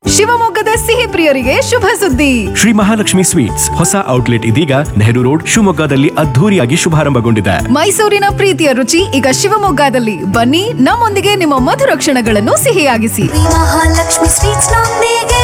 ಶಿವಮೊಗ್ಗದ ಸಿಹಿ ಪ್ರಿಯರಿಗೆ ಶುಭ ಸುದ್ದಿ ಶ್ರೀ ಮಹಾಲಕ್ಷ್ಮಿ ಸ್ವೀಟ್ಸ್ ಹೊಸ ಔಟ್ಲೆಟ್ ಇದೀಗ ನೆಹರು ರೋಡ್ ಶಿವಮೊಗ್ಗದಲ್ಲಿ ಅದ್ಧೂರಿಯಾಗಿ ಶುಭಾರಂಭಗೊಂಡಿದೆ ಮೈಸೂರಿನ ಪ್ರೀತಿಯ ರುಚಿ ಈಗ ಶಿವಮೊಗ್ಗದಲ್ಲಿ ಬನ್ನಿ ನಮ್ಮೊಂದಿಗೆ ನಿಮ್ಮ ಮಧುರ ಕ್ಷಣಗಳನ್ನು ಸಿಹಿಯಾಗಿಸಿ ಮಹಾಲಕ್ಷ್ಮಿ ಸ್ವೀಟ್ಸ್ ನೊಂದಿಗೆ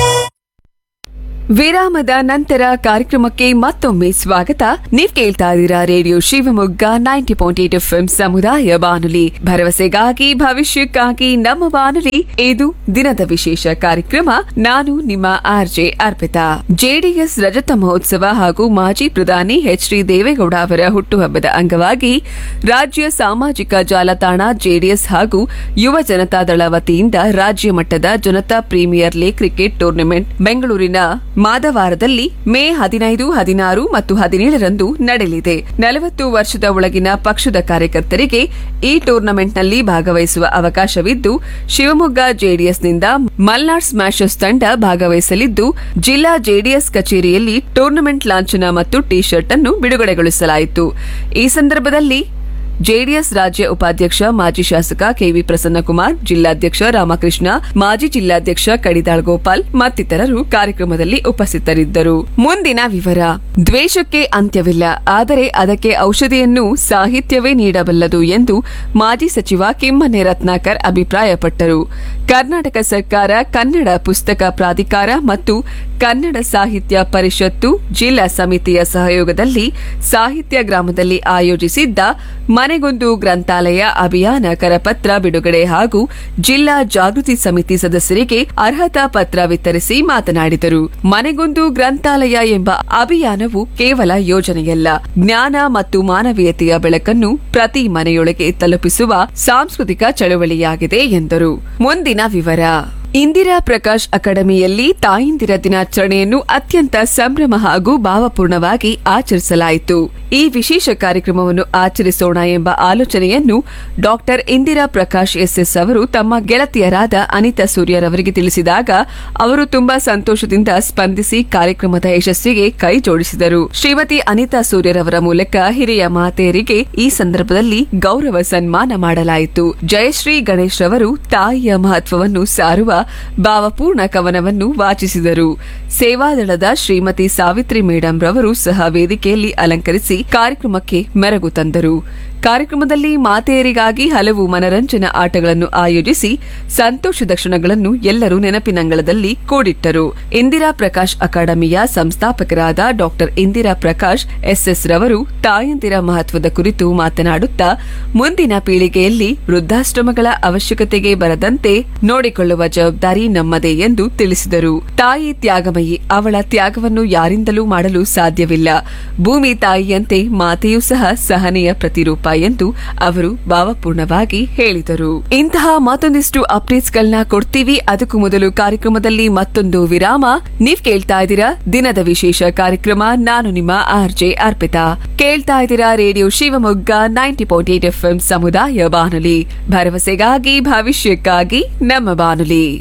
ವಿರಾಮದ ನಂತರ ಕಾರ್ಯಕ್ರಮಕ್ಕೆ ಮತ್ತೊಮ್ಮೆ ಸ್ವಾಗತ ನೀವ್ ಕೇಳ್ತಾ ಇದ್ದೀರಾ radio Shivamogga ninety point eight F ಸಮುದಾಯ ಬಾನುಲಿ ಭರವಸೆಗಾಗಿ ಭವಿಷ್ಯಕ್ಕಾಗಿ ನಮ್ಮ ಬಾನುಲಿ ಇದು ದಿನದ ವಿಶೇಷ ಕಾರ್ಯಕ್ರಮ ನಾನು ನಿಮ್ಮ ಆರ್ಜೆ ಅರ್ಪಿತಾ ಜೆಡಿಎಸ್ ರಜತ ಮಹೋತ್ಸವ ಹಾಗೂ ಮಾಜಿ ಪ್ರಧಾನಿ ಎಚ್ ಡಿ ದೇವೇಗೌಡ ಅವರ ಹುಟ್ಟುಹಬ್ಬದ ಅಂಗವಾಗಿ ರಾಜ್ಯ ಸಾಮಾಜಿಕ ಜಾಲತಾಣ ಜೆಡಿಎಸ್ ಹಾಗೂ ಯುವ ಜನತಾದಳ ವತಿಯಿಂದ ರಾಜ್ಯ ಮಟ್ಟದ Janata premier league cricket tournament ಬೆಂಗಳೂರಿನ ಮಾದವಾರದಲ್ಲಿ ಮೇ ಹದಿನೈದು ಹದಿನಾರು ಮತ್ತು ಹದಿನೇಳರಂದು ನಡೆಯಲಿದೆ ನಲವತ್ತು ವರ್ಷದ ಒಳಗಿನ ಪಕ್ಷದ ಕಾರ್ಯಕರ್ತರಿಗೆ ಈ ಟೂರ್ನಮೆಂಟ್ನಲ್ಲಿ ಭಾಗವಹಿಸುವ ಅವಕಾಶವಿದ್ದು ಶಿವಮೊಗ್ಗ ಜೆಡಿಎಸ್ನಿಂದ ಮಲ್ನಾಡ್ ಸ್ಮ್ಯಾಶರ್ಸ್ ತಂಡ ಭಾಗವಹಿಸಲಿದ್ದು ಜಿಲ್ಲಾ ಜೆಡಿಎಸ್ ಕಚೇರಿಯಲ್ಲಿ ಟೂರ್ನಮೆಂಟ್ ಲಾಂಛನ ಮತ್ತು ಟಿ ಶರ್ಟ್ ಅನ್ನು ಬಿಡುಗಡೆಗೊಳಿಸಲಾಯಿತು ಈ ಸಂದರ್ಭದಲ್ಲಿ ಜೆಡಿಎಸ್ ರಾಜ್ಯ ಉಪಾಧ್ಯಕ್ಷ ಮಾಜಿ ಶಾಸಕ ಕೆವಿ ಪ್ರಸನ್ನಕುಮಾರ್ ಜಿಲ್ಲಾಧ್ಯಕ್ಷ ರಾಮಕೃಷ್ಣ ಮಾಜಿ ಜಿಲ್ಲಾಧ್ಯಕ್ಷ ಕಡಿದಾಳ್ ಗೋಪಾಲ್ ಮತ್ತಿತರರು ಕಾರ್ಯಕ್ರಮದಲ್ಲಿ ಉಪಸ್ಥಿತರಿದ್ದರು ಮುಂದಿನ ವಿವರ ದ್ವೇಷಕ್ಕೆ ಅಂತ್ಯವಿಲ್ಲ ಆದರೆ ಅದಕ್ಕೆ ಔಷಧಿಯನ್ನು ಸಾಹಿತ್ಯವೇ ನೀಡಬಲ್ಲದು ಎಂದು ಮಾಜಿ ಸಚಿವ ಕಿಮ್ಮನೆ ರತ್ನಾಕರ್ ಅಭಿಪ್ರಾಯಪಟ್ಟರು ಕರ್ನಾಟಕ ಸರ್ಕಾರ ಕನ್ನಡ ಪುಸ್ತಕ ಪ್ರಾಧಿಕಾರ ಮತ್ತು ಕನ್ನಡ ಸಾಹಿತ್ಯ ಪರಿಷತ್ತು ಜಿಲ್ಲಾ ಸಮಿತಿಯ ಸಹಯೋಗದಲ್ಲಿ ಸಾಹಿತ್ಯ ಗ್ರಾಮದಲ್ಲಿ ಆಯೋಜಿಸಿದ್ದ ಮನೆಗೊಂದು ಗ್ರಂಥಾಲಯ ಅಭಿಯಾನ ಕರಪತ್ರ ಬಿಡುಗಡೆ ಹಾಗೂ ಜಿಲ್ಲಾ ಜಾಗೃತಿ ಸಮಿತಿ ಸದಸ್ಯರಿಗೆ ಅರ್ಹತಾ ಪತ್ರ ವಿತರಿಸಿ ಮಾತನಾಡಿದರು ಮನೆಗೊಂದು ಗ್ರಂಥಾಲಯ ಎಂಬ ಅಭಿಯಾನವು ಕೇವಲ ಯೋಜನೆಯಲ್ಲ ಜ್ಞಾನ ಮತ್ತು ಮಾನವೀಯತೆಯ ಬೆಳಕನ್ನು ಪ್ರತಿ ಮನೆಯೊಳಗೆ ತಲುಪಿಸುವ ಸಾಂಸ್ಕೃತಿಕ ಚಳವಳಿಯಾಗಿದೆ ಎಂದರು ಮುಂದಿನ ವಿವರ ಇಂದಿರಾ ಪ್ರಕಾಶ್ ಅಕಾಡೆಮಿಯಲ್ಲಿ ತಾಯಂದಿರ ದಿನಾಚರಣೆಯನ್ನು ಅತ್ಯಂತ ಸಂಭ್ರಮ ಹಾಗೂ ಭಾವಪೂರ್ಣವಾಗಿ ಆಚರಿಸಲಾಯಿತು ಈ ವಿಶೇಷ ಕಾರ್ಯಕ್ರಮವನ್ನು ಆಚರಿಸೋಣ ಎಂಬ ಆಲೋಚನೆಯನ್ನು ಡಾಕ್ಟರ್ ಇಂದಿರಾ ಪ್ರಕಾಶ್ ಎಸ್ಎಸ್ ಅವರು ತಮ್ಮ ಗೆಳತಿಯರಾದ ಅನಿತಾ ಸೂರ್ಯರವರಿಗೆ ತಿಳಿಸಿದಾಗ ಅವರು ತುಂಬಾ ಸಂತೋಷದಿಂದ ಸ್ಪಂದಿಸಿ ಕಾರ್ಯಕ್ರಮದ ಯಶಸ್ಸಿಗೆ ಕೈ ಜೋಡಿಸಿದರು ಶ್ರೀಮತಿ ಅನಿತಾ ಸೂರ್ಯರವರ ಮೂಲಕ ಹಿರಿಯ ಮಾತೆಯರಿಗೆ ಈ ಸಂದರ್ಭದಲ್ಲಿ ಗೌರವ ಸನ್ಮಾನ ಮಾಡಲಾಯಿತು ಜಯಶ್ರೀ ಗಣೇಶ್ ರವರು ತಾಯಿಯ ಮಹತ್ವವನ್ನು ಸಾರುವ ಭಾವಪೂರ್ಣ ಕವನವನ್ನು ವಾಚಿಸಿದರು ಸೇವಾದಳದ ಶ್ರೀಮತಿ ಸಾವಿತ್ರಿ ಮೇಡಂ ರವರು ಸಹ ವೇದಿಕೆಯಲ್ಲಿ ಅಲಂಕರಿಸಿ ಕಾರ್ಯಕ್ರಮಕ್ಕೆ ಮೆರಗು ತಂದರು ಕಾರ್ಯಕ್ರಮದಲ್ಲಿ ಮಾತೆಯರಿಗಾಗಿ ಹಲವು ಮನರಂಜನಾ ಆಟಗಳನ್ನು ಆಯೋಜಿಸಿ ಸಂತೋಷದ ಕ್ಷಣಗಳನ್ನು ಎಲ್ಲರೂ ನೆನಪಿನಂಗಳದಲ್ಲಿ ಕೂಡಿಟ್ಟರು ಇಂದಿರಾ ಪ್ರಕಾಶ್ ಅಕಾಡೆಮಿಯ ಸಂಸ್ಥಾಪಕರಾದ ಡಾಕ್ಟರ್ ಇಂದಿರಾ ಪ್ರಕಾಶ್ ಎಸ್ಎಸ್ ರವರು ತಾಯಂದಿರ ಮಹತ್ವದ ಕುರಿತು ಮಾತನಾಡುತ್ತಾ ಮುಂದಿನ ಪೀಳಿಗೆಯಲ್ಲಿ ವೃದ್ಧಾಶ್ರಮಗಳ ಅವಶ್ಯಕತೆಗೆ ಬರದಂತೆ ನೋಡಿಕೊಳ್ಳುವ ಜವಾಬ್ದಾರಿ ನಮ್ಮದೇ ಎಂದು ತಿಳಿಸಿದರು ತಾಯಿ ತ್ಯಾಗಮಯಿ ಅವಳ ತ್ಯಾಗವನ್ನು ಯಾರಿಂದಲೂ ಮಾಡಲು ಸಾಧ್ಯವಿಲ್ಲ ಭೂಮಿ ತಾಯಿಯಂತೆ ಮಾತೆಯೂ ಸಹ ಸಹನೆಯ ಪ್ರತಿರೂಪ ಎಂದು ಅವರು ಭಾವಪೂರ್ಣವಾಗಿ ಹೇಳಿದರು ಇಂತಹ ಮತ್ತೊಂದಿಷ್ಟು ಅಪ್ಡೇಟ್ಸ್ ಗಳನ್ನ ಕೊಡ್ತೀವಿ ಅದಕ್ಕೂ ಮೊದಲು ಕಾರ್ಯಕ್ರಮದಲ್ಲಿ ಮತ್ತೊಂದು ವಿರಾಮ ನೀವ್ ಕೇಳ್ತಾ ಇದ್ದೀರಾ ದಿನದ ವಿಶೇಷ ಕಾರ್ಯಕ್ರಮ ನಾನು ನಿಮ್ಮ ಆರ್ಜೆ ಅರ್ಪಿತಾ ಕೇಳ್ತಾ ಇದ್ದೀರಾ radio Shivamogga ninety point eight F ಸಮುದಾಯ ಬಾನುಲಿ ಭರವಸೆಗಾಗಿ ಭವಿಷ್ಯಕ್ಕಾಗಿ ನಮ್ಮ ಬಾನುಲಿ